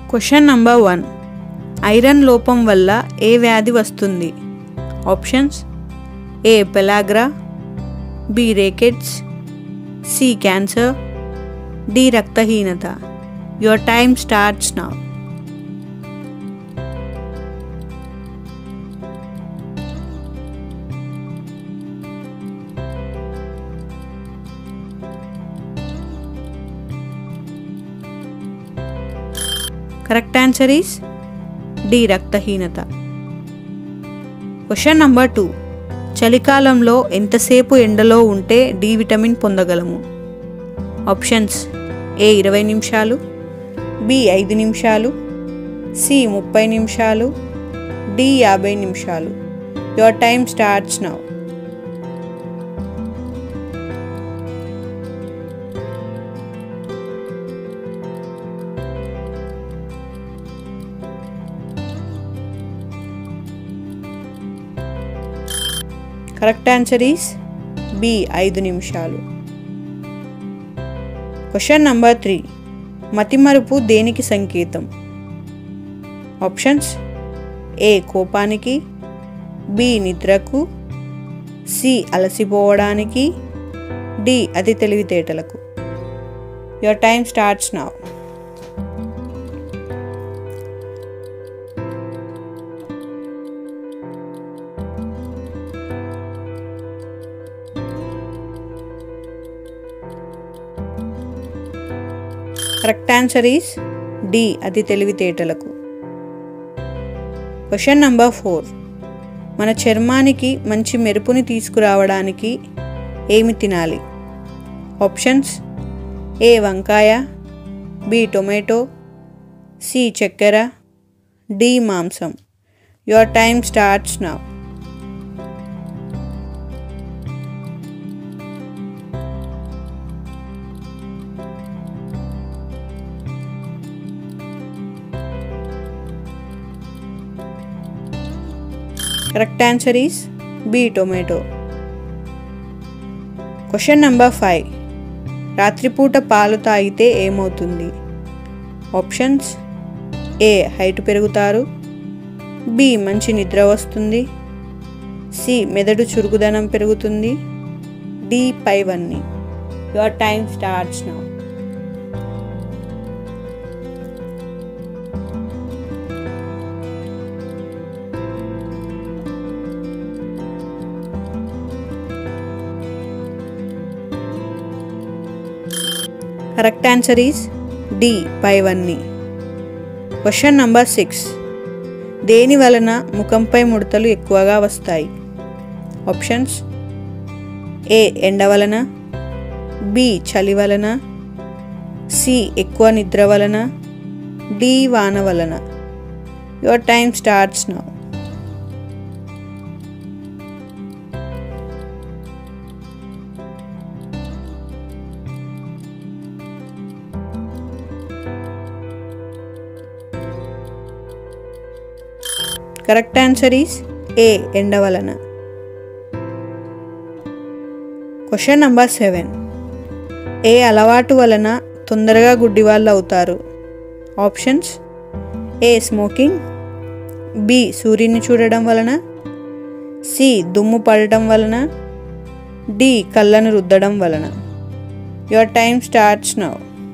question number one iron లోపం వల్ల ఏ వ్యాధి వస్తుంది options A pellagra B rickets C cancer D రక్తహీనత your time starts now correct answer is D రక్తహీనత క్వశ్చన్ నంబర్ టూ చలికాలంలో ఎంతసేపు ఎండలో ఉంటే డి విటమిన్ పొందగలము ఆప్షన్స్ ఏ ఇరవై నిమిషాలు బి ఐదు నిమిషాలు సి ముప్పై నిమిషాలు డి యాభై నిమిషాలు your time starts now correct answer is B ఐదు నిమిషాలు క్వశ్చన్ నంబర్ త్రీ మతిమరుపు దేనికి సంకేతం ఆప్షన్స్ ఏ కోపానికి బి నిద్రకు సి అలసిపోవడానికి డి అతి తెలివితేటలకు your time starts now correct answer is D అతి తెలివితేటలకు క్వశ్చన్ నంబర్ ఫోర్ మన చర్మానికి మంచి మెరుపుని తీసుకురావడానికి ఏమి తినాలి ఆప్షన్స్ ఏ వంకాయ బి టొమాటో సి చక్కెర డి మాంసం your time starts now correct answer is B tomato question number five రాత్రిపూట పాలు తాగితే ఏమవుతుంది ఆప్షన్స్ ఏ హైట్ పెరుగుతారు బి మంచి నిద్ర వస్తుంది సి మెదడు చురుకుదనం పెరుగుతుంది డి పైవన్నీ your time starts now correct answer is D పైవన్నీ క్వశ్చన్ నంబర్ సిక్స్ దేని వలన ముఖంపై ముడతలు ఎక్కువగా వస్తాయి ఆప్షన్స్ ఏ ఎండ వలన బి చలి వలన సి ఎక్కువ నిద్ర వలన డి వాన వలన your time starts now correct answer is A ఎండ వలన క్వశ్చన్ నంబర్ సెవెన్ ఏ అలవాటు వలన తొందరగా గుడ్డివాళ్ళు అవుతారు ఆప్షన్స్ ఏ స్మోకింగ్ బి సూర్యుని చూడడం వలన సి దుమ్ము పడటం వలన డి కళ్ళను రుద్దడం వలన your time starts now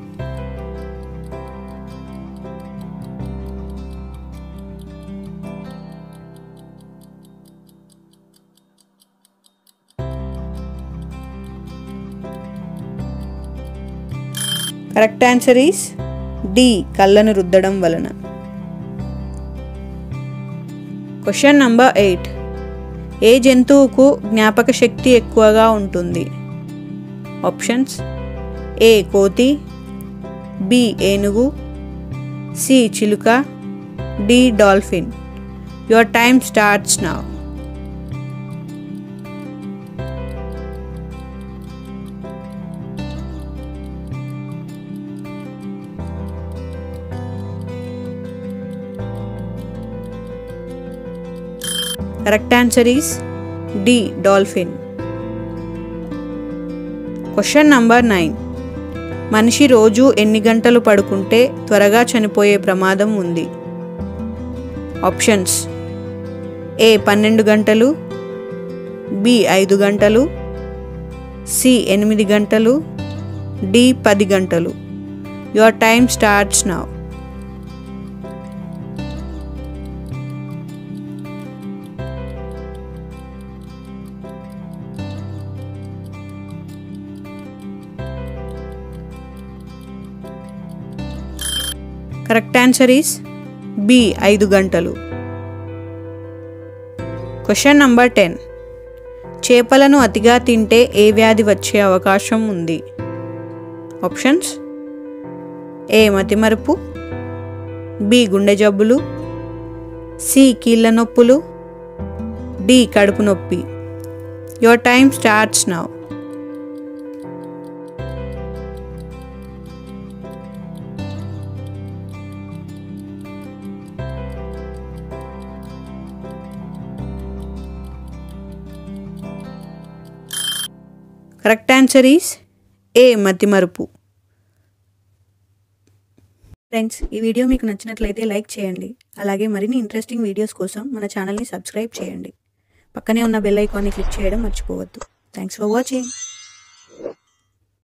correct answer is D కళ్ళను రుద్దడం వలన క్వశ్చన్ నంబర్ ఎయిట్ ఏ జంతువుకు జ్ఞాపక శక్తి ఎక్కువగా ఉంటుంది ఆప్షన్స్ ఏ కోతి బి ఏనుగు సి చిలుక D dolphin your time starts now correct answer is D dolphin question number nine మనిషి రోజు ఎన్ని గంటలు పడుకుంటే త్వరగా చనిపోయే ప్రమాదం ఉంది ఆప్షన్స్ ఏ పన్నెండు గంటలు బి ఐదు గంటలు సి ఎనిమిది గంటలు డి పది గంటలు your time starts now correct answer is B ఐదు గంటలు క్వశ్చన్ నంబర్ టెన్ చేపలను అతిగా తింటే ఏ వ్యాధి వచ్చే అవకాశం ఉంది ఆప్షన్స్ ఏ మతిమరుపు బి గుండె జబ్బులు సి కీళ్ళ నొప్పులు డి కడుపు నొప్పి your time starts now correct answer is A మతిమరుపు ఫ్రెండ్స్ ఈ వీడియో మీకు నచ్చినట్లయితే లైక్ చేయండి అలాగే మరిన్ని ఇంట్రెస్టింగ్ వీడియోస్ కోసం మన ఛానల్ని సబ్స్క్రైబ్ చేయండి పక్కనే ఉన్న బెల్ ఐకాన్ని క్లిక్ చేయడం మర్చిపోవద్దు థ్యాంక్స్ ఫర్ వాచింగ్